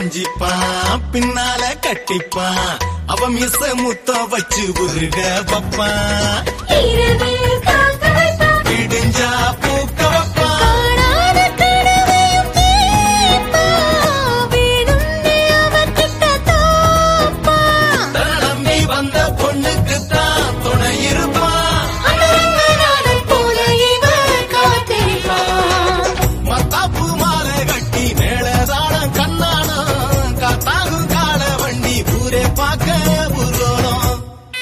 கொஞ்சிப்பான் பின்னால கட்டிப்பான் அவ மிச முத்தம் வச்சு உருக பப்பான் இரவில் காக்க வைப்பான் விடிஞ்சா பூக்க வைப்பான் காணாத கனவையும் கேட்பான் வேணும்னே அவகிட்ட தோப்பான் நம்பி வந்த பொண்ணுக்கு தான் துணை இருப்பான் அந்த ரங்கநாதன் போல இவன் காத்திருப்பான் மத்தாப்பு மாலை கட்டி மேளதாளம் கண்ணானம் காத்தாகும் கால வண்டி ஊரே பார்க்க ஊர்வலம்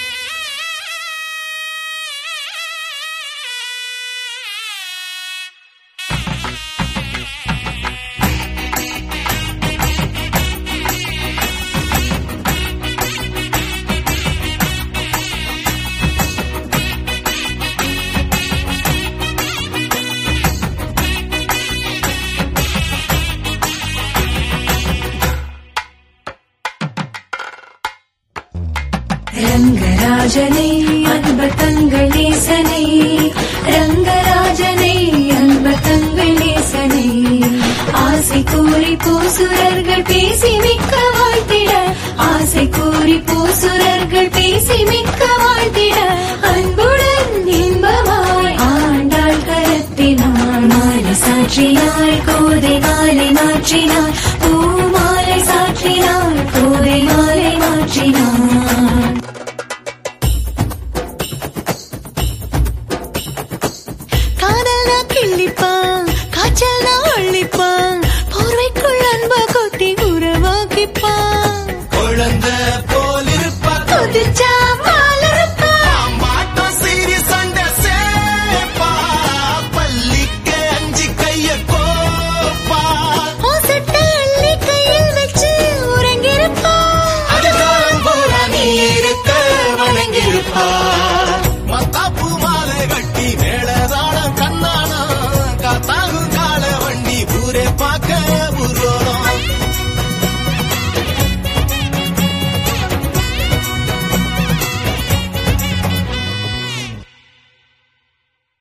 ரங்கராஜனை அன்ப தங்கள் நேசனை ரங்கராஜனை அன்ப தங்கள் நேசனை ஆசை கூறி பூசுரர்கள் பேசி மிக்க வாழ்த்திட ஆசை கூறி பூசுரர்கள் பேசி மிக்க வாழ்த்திட அன்புடன் இன்பமாய் ஆண்டாள் கரத்தினாள் மாலை சாற்றினாள் கோதை மாலை மாற்றினாள் பூமாலை சாற்றினாள் கோதை மாலை மாற்றினாள் காதல்னா கிள்ளிப்பான் காய்ச்சல்னா அள்ளிப்பான் போர்வைக்குள் அன்ப கொட்டி உறவாக்கிப்பான் குழந்தை போல் இருப்பா கொதிச்சா மாலருப்பான் மாட்டம் சீரி சண்டை சேப்பா பள்ளிக்க அஞ்சு கைய கோப்பா ஓசட்ட அள்ளி கையில் வச்சு உறங்கிருப்பான் அதுதான் போல நீ இருக்க வணங்கிருப்பா